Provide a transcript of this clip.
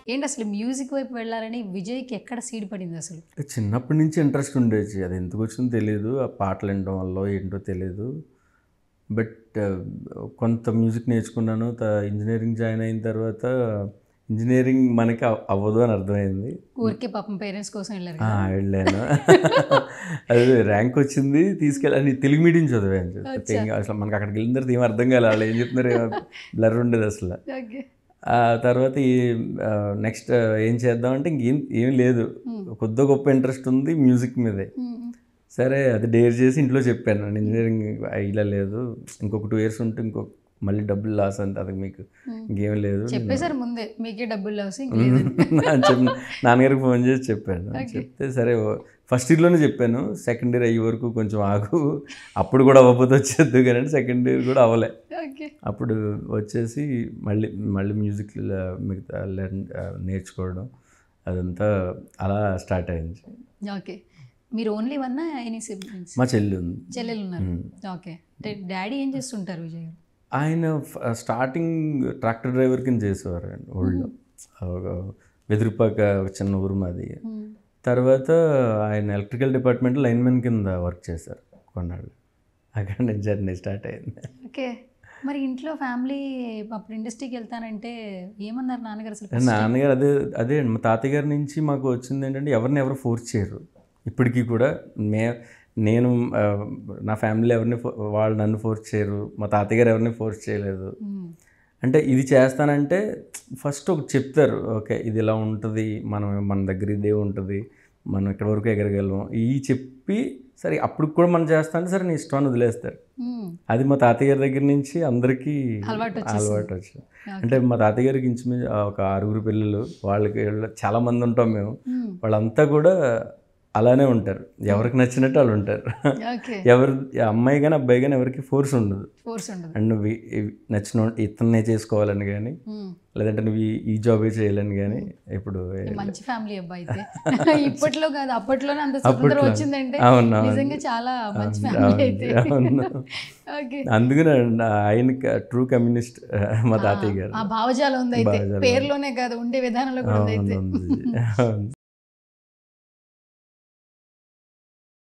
ఏంటి అసలు మ్యూజిక్ వైపు వెళ్ళాలని విజయ్కి ఎక్కడ సీడ్ పడింది అసలు చిన్నప్పటి నుంచి ఇంట్రెస్ట్ ఉండేది అది ఎందుకు వచ్చిందో తెలియదు ఆ పాటలు వినడం వల్ల ఏంటో తెలియదు బట్ కొంత మ్యూజిక్ నేర్చుకున్నాను ఇంజనీరింగ్ జాయిన్ అయిన తర్వాత ఇంజనీరింగ్ మనకి అవ్- అవ్వదు అని అర్థమైంది ఊరికే పాపం పేరెంట్స్ కోసం వెళ్ళారు ఆ, కదా. వెళ్ళాను అది ర్యాంక్ వచ్చింది తీసుకెళ్ళి తెలుగు మీడియం చదివాను చెప్తే ఇంకా అసలు మనకి అక్కడికి వెళ్ళిన తర్వాత ఏం అర్థం కాలే వాళ్ళు ఏం చెప్తున్నారు బ్లర్ ఉండేది అసలు ఓకే ఆ తర్వాత ఈ నెక్స్ట్ ఏం చేద్దామంటే ఇంకేం ఏం లేదు కొద్ది గొప్ప ఇంట్రెస్ట్ ఉంది మ్యూజిక్ మీదే సరే అది డేర్ చేసి ఇంట్లో చెప్పాను నేను ఇంజనీరింగ్ ఇలా లేదు ఇంకొక టూ ఇయర్స్ ఉంటే ఇంకొక మళ్ళీ డబ్బులు లాస్ అంటే అది మీకు ఇంకేం లేదు చెప్పేశారు ముందే మీకే డబ్బులు లాస్ అని చెప్పి నాన్నగారికి ఫోన్ చేసి చెప్పాను చెప్తే సరే ఫస్ట్ ఇయర్లోనే చెప్పాను సెకండ్ ఇయర్ అయ్యే వరకు కొంచెం ఆగు అప్పుడు కూడా అవ్వకపోతే వచ్చేద్దు కానీ సెకండ్ ఇయర్ కూడా అవ్వలే ఓకే అప్పుడు వచ్చేసి మళ్ళీ మళ్ళీ మ్యూజిక్ మిగతా లెర్న్ నేర్చుకోవడం అదంతా అలా స్టార్ట్ అయింది ఓకే మీరు ఓన్లీ వన్ ఎనీ సిబ్లింగ్స్ మా చెల్లి ఉంది చెల్లెలు ఉన్నారు ఓకే డాడీ ఏం చేస్తుంటారు విజయ్ గారు ఆయన స్టార్టింగ్ ట్రాక్టర్ డ్రైవర్ కింద చేసేవారు అండి ఊళ్ళో ఒక వెదురుపాక ఒక చిన్న ఊరు మాది తర్వాత ఆయన ఎలక్ట్రికల్ డిపార్ట్మెంట్ లైన్మెన్ కింద వర్క్ చేశారు కొన్నాళ్ళు అక్కడ నుంచి జర్నీ స్టార్ట్ అయింది ఓకే మరి ఇంట్లో ఫ్యామిలీ అప్పుడు ఇండస్ట్రీకి వెళ్తానంటే ఏమన్నారు నాన్నగారు అసలు నాన్నగారు అదే అదే అండి మా తాతయ్య గారి నుంచి మాకు వచ్చింది ఏంటంటే ఎవరిని ఎవరు ఫోర్స్ చేయరు ఇప్పటికీ కూడా మే నేను ఆ, నా ఫ్యామిలీ ఎవరిని ఫో- వాళ్ళు నన్ను ఫోర్స్ చేయరు మా తాతయ్య గారు ఎవరిని ఫోర్స్ చేయలేదు మ్మ్. అంటే ఇది చేస్తానంటే ఫస్ట్ ఒక చెప్తారు ఓకే ఇది ఇలా ఉంటుంది మనం మన దగ్గర ఇదే ఉంటుంది మనం ఇక్కడ వరకు ఎగరగలం ఈ చెప్పి సరే అప్పుడు కూడా మనం చేస్తా అంటే సరే నీ ఇష్టాన్ని వదిలేస్తారు మ్మ్. అది మా తాతయ్య గారి దగ్గర నుంచి అందరికీ అలవాటు వచ్చేసింది. అలవాటు వచ్చింది అంటే మా తాతయ్య గారికి ఇంచుమించు ఒక ఆరుగురు పిల్లలు వాళ్ళకి వీళ్ళ- చాలా మంది ఉంటాం మేము మ్మ్. వాళ్ళంతా కూడా అలానే ఉంటారు ఎవరికి నచ్చినట్టు వాళ్ళు ఉంటారు ఓకే ఎవరు అమ్మాయి కానీ అబ్బాయి కానీ ఎవరికి ఫోర్స్ ఉండదు ఫోర్స్ ఉండదు అండ్ నువ్వు ఈ- ఈ నచ్చిన ఇతన్నే చేసుకోవాలని కానీ మ్మ్. లేదంటే నువ్వు ఈ- ఈ జాబే చేయాలని కానీ ఇప్పుడు మంచి ఫ్యామిలీ అబ్బాయి అయితే ఇప్పట్లో కాదు అప్పట్లోనే అంత స్వతంత్రం అప్పట్లో. వచ్చిందంటే అవును, అవును. నిజంగా చాలా మంచి అవును, ఫ్యామిలీ అయితే అవును. ఓకే అందుకనే ఆయన ట్రూ కమ్యూనిస్ట్ మా తాతయ్య గారు ఆ భావజాలం ఉంది అయితే భావజాలం. పేరులోనే కాదు ఉండే విధానంలో కూడా ఉంది అయితే అవును, ఉంది. అవును.